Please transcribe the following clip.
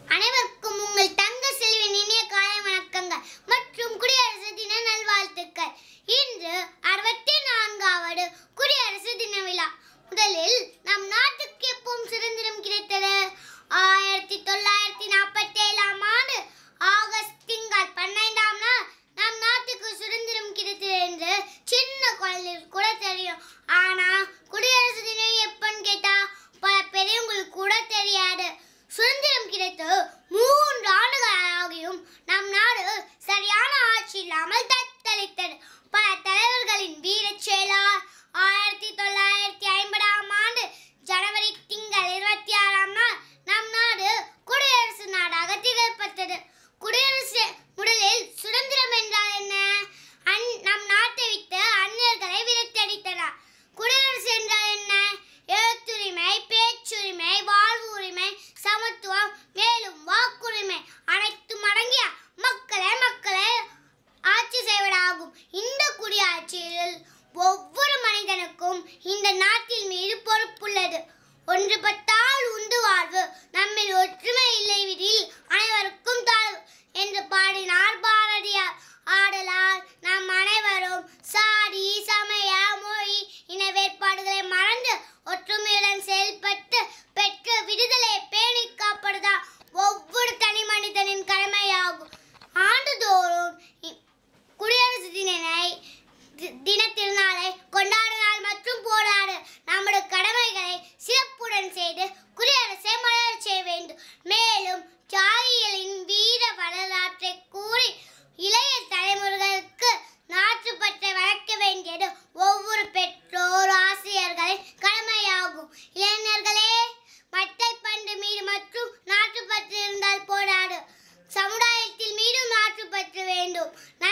அனைவருக்கும் உங்கள் தங்க செல்வின் இனிய காலை வணக்கங்கள் மற்றும் குடியரசு தின நல்வாழ்த்துக்கள் இன்று அறுபத்தி நான்காவது குடியரசு தின விழா முதலில் நம் நாட்டுக்கு எப்பவும் சுதந்திரம் கிடைத்தது ஆயிரத்தி தொள்ளாயிரத்தி நாற்பத்தி ஏழாம் ஆண்டு ஆகஸ்ட் திங்கள் பன்னிரெண்டாம் நாள் நம் நாட்டுக்கு சுதந்திரம் கிடைத்தது என்று சின்ன குழந்தைகளுக்கு கூட தெரியும் ஆனா குடியரசு தினம் எப்பன்னு கேட்டா பல பெரியவங்களுக்கு கூட தெரியாது சுதந்திரம் கிடைத்து மூன்று ஆண்டுகள் ஆகியும் நம் நாடு சரியான ஆட்சி இல்லாமல் தத்தளித்தது பல தலைவர்களின் வீரச் செயலால் ஆயிரத்தி தொள்ளாயிரத்தி ஐம்பதாம் ஆண்டு ஜனவரி திங்கள் இருபத்தி ஆறாம் நாள் நம் நாடு குடியரசு நாடாக திகழ்பட்டது குடியரசு முதலில் சுதந்திரம் என்றால் என்ன அந் நம் நாட்டை விட்டு அந்நியர்களை விரட்டடித்தனர் குடியரசு என்றால் என்ன எழுத்துரிமை பேச்சுரிமை வாழ்வு உரிமை சமத்துவம் மேலும் வாக்குரிமை அனைத்தும் அடங்கிய மக்களே மக்களே ஆட்சி செய்வதாகும் இந்த குடியாட்சியில் ஒவ்வொரு மனிதனுக்கும் இந்த நாட்டில் மீது பொறுப்புள்ளது ஒன்றுபட்டால் உண்டு வாழ்வு நம்மில் ஒற்றுமை இல்லை விடில் அனைவருக்கும் தாழ்வு என்று பாடினார் பாரதியார் ஆடலால் நாம் அனைவரும் சாதி சமய மொழி இன வேறுபாடுகளை மறந்து ஒற்றுமையுடன் செயல்பட்டு பெற்ற விடுதலை பேணி காப்பதுதான் ஒவ்வொரு தனி மனிதனின் கடமையாகும் ஆண்டுதோறும் இ- குடியரசு தினனை தி- தின திருநாளை கொண்டாடினால் மற்றும் போராடு நமது கடமைகளை சிறப்புடன் செய்து குடியரசை மலரச் செய்ய வேண்டும் மேலும் தியாகிகளின் வீர வரலாற்றை கூறி இளைய தலைமுறைகளுக்கு நாட்டுப்பற்றை வளர்க்க வேண்டியது ஒவ்வொரு பெற்றோர் ஆசிரியர்களின் கடமையாகும் இளைஞர்களே மட்டை பந்து மீது மற்றும் நாட்டுப்பற்று இருந்தால் போராடு சமுதாயத்தில் மீண்டும் நாட்டுப்பற்று வேண்டும்